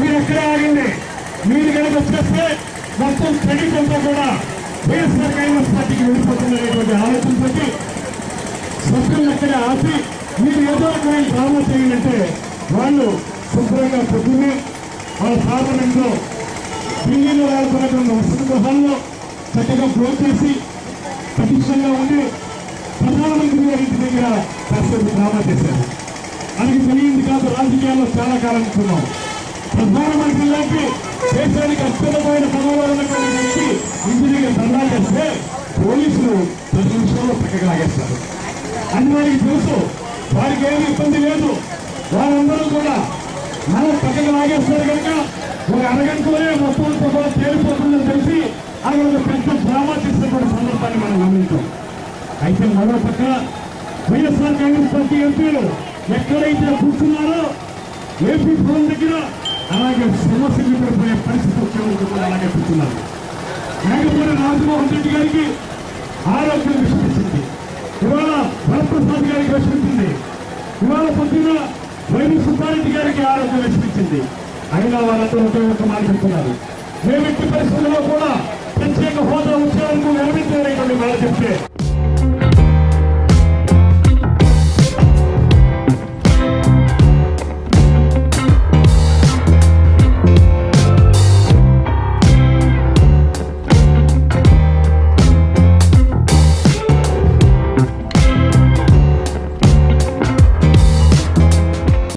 మీరు ఎక్కడే ఆగండి మీరు కనుక వచ్చేస్తే మొత్తం క్రెడిట్ అంతా కూడా వైఎస్ఆర్ కాంగ్రెస్ పార్టీకి వెళ్ళిపోతుందనేటువంటి ఆలోచనతోటి సభ్యులను అక్కడే ఆపి మీరు ఏదో రకమైన డ్రామా చేయాలంటే వాళ్ళు శుభ్రంగా పొద్దున్నే వాళ్ళ పార్లమెంట్లో ఢిల్లీలో వాడుతున్నటువంటి వసతి గృహాల్లో చక్కగా క్లోజ్ చేసి పటిష్టంగా ఉండి ప్రధానమంత్రి గారి ఇంటి దగ్గర కాసేపు డ్రామా చేశారు మనకి తెలియంది కాదు రాజకీయాల్లో చాలా కాలం ఉంటున్నాం ప్రధానమంత్రి లాంటి దేశానికి అత్యున్నతమైన పదవులు ఉన్నటువంటి వ్యక్తి ఇంటి దగ్గర ధర్నా చేస్తే పోలీసులు పది నిమిషాల్లో పక్కకు లాగేస్తారు అని వారికి తెలుసు వారికి ఏమి ఇబ్బంది లేదు వారందరూ కూడా మన పక్కకు లాగేస్తారు కనుక ఒక అరగంటలోనే మొత్తం కూడా తేలిపోతుందని తెలిసి అక్కడ ఒక పెద్ద డ్రామా చేసినటువంటి సందర్భాన్ని మనం గమనించాం అయితే మరో పక్క వైఎస్ఆర్ కాంగ్రెస్ పార్టీ ఎంపీలు ఎక్కడైతే కూర్చున్నారో ఏపీ భవన్ దగ్గర అలాగే సమస్యలు పడిపోయే పరిస్థితి వచ్చేందుకు కూడా అలాగే కూర్చున్నారు మేకపూరి రాజమోహన్ రెడ్డి గారికి ఆరోగ్యం విషమించింది ఇవాళ వరప్రసాద్ గారికి విషమించింది ఇవాళ పొద్దున వైవి సుబ్బారెడ్డి గారికి ఆరోగ్యం విషమించింది అయినా వాళ్ళందరూ ఒకే ఒక మాట చెప్తున్నారు మేము ఎట్టి పరిస్థితుల్లో కూడా ప్రత్యేక హోదా వచ్చేందుకు విరమించారనేటువంటి మాట చెప్తే